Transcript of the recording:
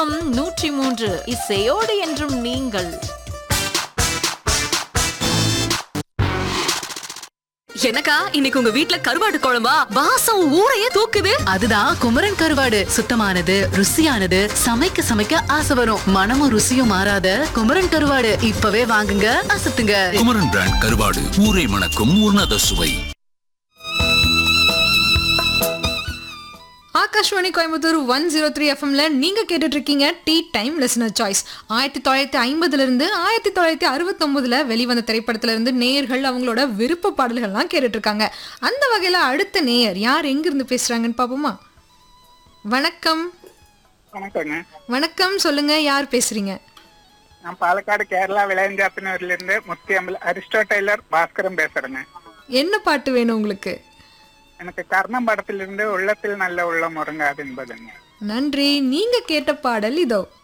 FM நூற்றி மூன்று இசையோடு என்றும் நீங்கள் எனக்கா இன்னைக்கு உங்க வீட்ல கருவாடு குழம்பா வாசம் ஊரையே தூக்குது அதுதான் குமரன் கருவாடு சுத்தமானது ருசியானது சமைக்க சமைக்க ஆசை வரும் மனமும் ருசியும் மாறாத குமரன் கருவாடு இப்பவே வாங்குங்க அசத்துங்க குமரன் பிராண்ட் கருவாடு ஊரை மணக்கும் உன்னத சுவை Akashvani Coimbatore one zero three எஃப்எம்ல நீங்க கேட்டுட்டு இருக்கீங்க டீ டைம் லிசனர் சாய்ஸ் ஆயிரத்தி தொள்ளாயிரத்தி ஐம்பதுல இருந்து ஆயிரத்தி தொள்ளாயிரத்தி அறுபத்தொன்பதுல வெளிவந்த திரைப்படத்துல இருந்து நேயர்கள் அவங்களோட விருப்ப பாடல்கள்லாம் கேட்டுட்டு இருக்காங்க அந்த வகையில அடுத்த நேயர் யார் எங்க இருந்து பேசுறாங்கன்னு பாப்போமா வணக்கம் வணக்கங்க வணக்கம் சொல்லுங்க யார் பேசுறீங்க நான் பாலக்காடு கேரளா விளையஞ்சாப்பினூர்ல இருந்து முத்தியம்பல் அரிஸ்டோ டெய்லர் பாஸ்கரன் பேசுறேங்க என்ன பாட்டு வேணும் உங்களுக்கு எனக்கு கர்ணம் படத்திலிருந்து உள்ளத்தில் நல்ல உள்ளம் உறங்காது என்பதுங்க நன்றி நீங்க கேட்ட பாடல் இதோ